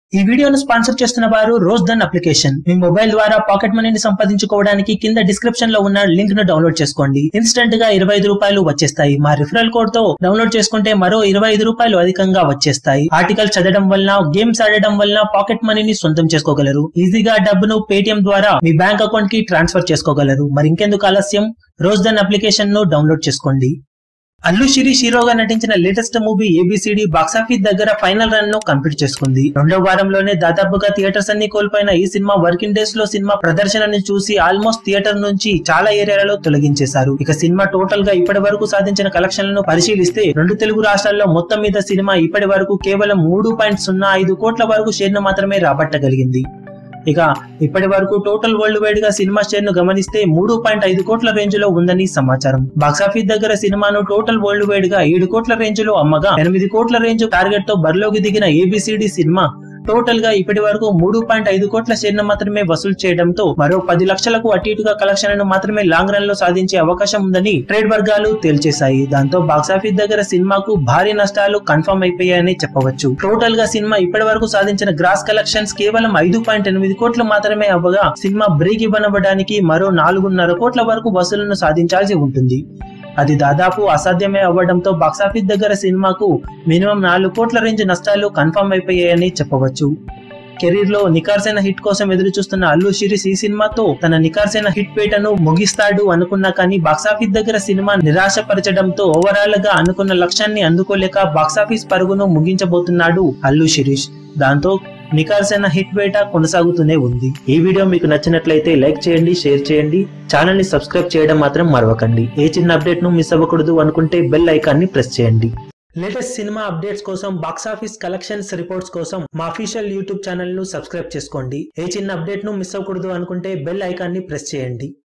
ఈ వీడియోను స్పాన్సర్ చేస్తున్న వారు రోజ్ దన్ అప్లికేషన్ మీ మొబైల్ ద్వారా పాకెట్ మనీని సంపాదించుకోవడానికి కింద డిస్క్రిప్షన్ లో ఉన్న లింక్ ను డౌన్లోడ్ చేసుకోండి ఇన్స్టెంట్ గా ఇరవై ఐదు రూపాయలు వచ్చేస్తాయి మా రిఫరల్ కోడ్ తో డౌన్లోడ్ చేసుకుంటే మరో ఇరవై ఐదు రూపాయలు అధికంగా వచ్చేస్తాయి ఆర్టికల్ చదవడం వలన గేమ్స్ ఆడడం వలన పాకెట్ మనీని సొంతం చేసుకోగలరు ఈజీగా డబ్బును పేటిఎం ద్వారా మీ బ్యాంక్ అకౌంట్ కి ట్రాన్స్ఫర్ చేసుకోగలరు మరి ఇంకెందుకు ఆలస్యం రోజ్ దన్ అప్లికేషన్ ను డౌన్లోడ్ చేసుకోండి అల్లు శిరీష్ హీరోగా నటించిన లేటెస్ట్ మూవీ ఏబిసిడి బాక్సాఫీస్ దగ్గర ఫైనల్ రన్ ను కంప్లీట్ చేసుకుంది రెండో వారంలోనే దాదాపుగా థియేటర్స్ అన్ని కోల్పోయిన ఈ సినిమా వర్కింగ్ డేస్ లో సినిమా ప్రదర్శనని చూసి ఆల్మోస్ట్ థియేటర్ నుంచి చాలా ఏరియాలలో తొలగించేశారు ఇక సినిమా టోటల్ గా ఇప్పటి వరకు సాధించిన కలెక్షన్లను పరిశీలిస్తే రెండు తెలుగు రాష్ట్రాల్లో మొత్తం మీద సినిమా ఇప్పటి వరకు కేవలం మూడు పాయింట్ సున్నా ఐదు కోట్ల వరకు షేర్ను మాత్రమే రాబట్టగలిగింది ఇక ఇప్పటి వరకు టోటల్ వరల్డ్ వైడ్ గా సినిమా షేర్ ను గమనిస్తే మూడు పాయింట్ ఐదు కోట్ల రేంజ్ లో ఉందని సమాచారం బాక్సాఫీస్ దగ్గర సినిమాను టోటల్ వరల్డ్ వైడ్ గా ఏడు కోట్ల రేంజ్ లో అమ్మగా ఎనిమిది కోట్ల రేంజ్ టార్గెట్ తో బరిలోకి దిగిన ఏబిసిడి సినిమా టోటల్ గా ఇప్పటి వరకు మూడు పాయింట్ ఐదు కోట్ల షేర్ను మాత్రమే వసూలు చేయడంతో మరో పది లక్షలకు అటు ఇటుగా కలెక్షన్లను మాత్రమే లాంగ్ రన్ లో సాధించే అవకాశం ఉందని ట్రేడ్ వర్గాలు తేల్చేశాయి దాంతో బాక్సాఫీస్ దగ్గర సినిమాకు భారీ నష్టాలు కన్ఫర్మ్ అయిపోయాయని చెప్పవచ్చు టోటల్ గా సినిమా ఇప్పటి వరకు సాధించిన గ్రాస్ కలెక్షన్స్ కేవలం ఐదు పాయింట్ ఎనిమిది కోట్లు మాత్రమే అవ్వగా సినిమా బ్రేక్ ఇవ్వనవ్వడానికి మరో నాలుగున్నర కోట్ల వరకు వసూళ్లను సాధించాల్సి ఉంటుంది అది దాదాపు అసాధ్యమే అవ్వడంతో బాక్సాఫీస్ దగ్గర సినిమాకు మినిమం నాలుగు కోట్ల రేంజ్ నష్టాలు కన్ఫర్మ్ అయిపోయాయని చెప్పవచ్చు కెరీర్ లో నికార్సైన హిట్ కోసం ఎదురు చూస్తున్న అల్లు శిరీష్ ఈ సినిమాతో తన నికార్సైన హిట్ పేటను ముగిస్తాడు అనుకున్నా కానీ బాక్సాఫీస్ దగ్గర సినిమా నిరాశపరచడంతో ఓవరాల్ గా అనుకున్న లక్ష్యాన్ని అందుకోలేక బాక్సాఫీస్ పరుగును ముగించబోతున్నాడు అల్లు శిరీష్ దాంతో నికార్సైన హిట్ వేట కొనసాగుతూనే ఉంది ఈ వీడియో మీకు నచ్చినట్లయితే లైక్ చేయండి షేర్ చేయండి ఛానల్ ని సబ్స్క్రైబ్ చేయడం మాత్రం మరవకండి ఏ చిన్న అప్డేట్ ను మిస్ అవ్వకూడదు అనుకుంటే బెల్ ఐకాన్ ని ప్రెస్ చేయండి లేటెస్ట్ సినిమా అప్డేట్స్ కోసం బాక్సాఫీస్ కలెక్షన్స్ రిపోర్ట్స్ కోసం మా అఫీషియల్ యూట్యూబ్ ఛానల్ ను సబ్స్క్రైబ్ చేసుకోండి ఏ చిన్న అప్డేట్ ను మిస్ అవ్వకూడదు అనుకుంటే బెల్ ఐకాన్ ని ప్రెస్ చేయండి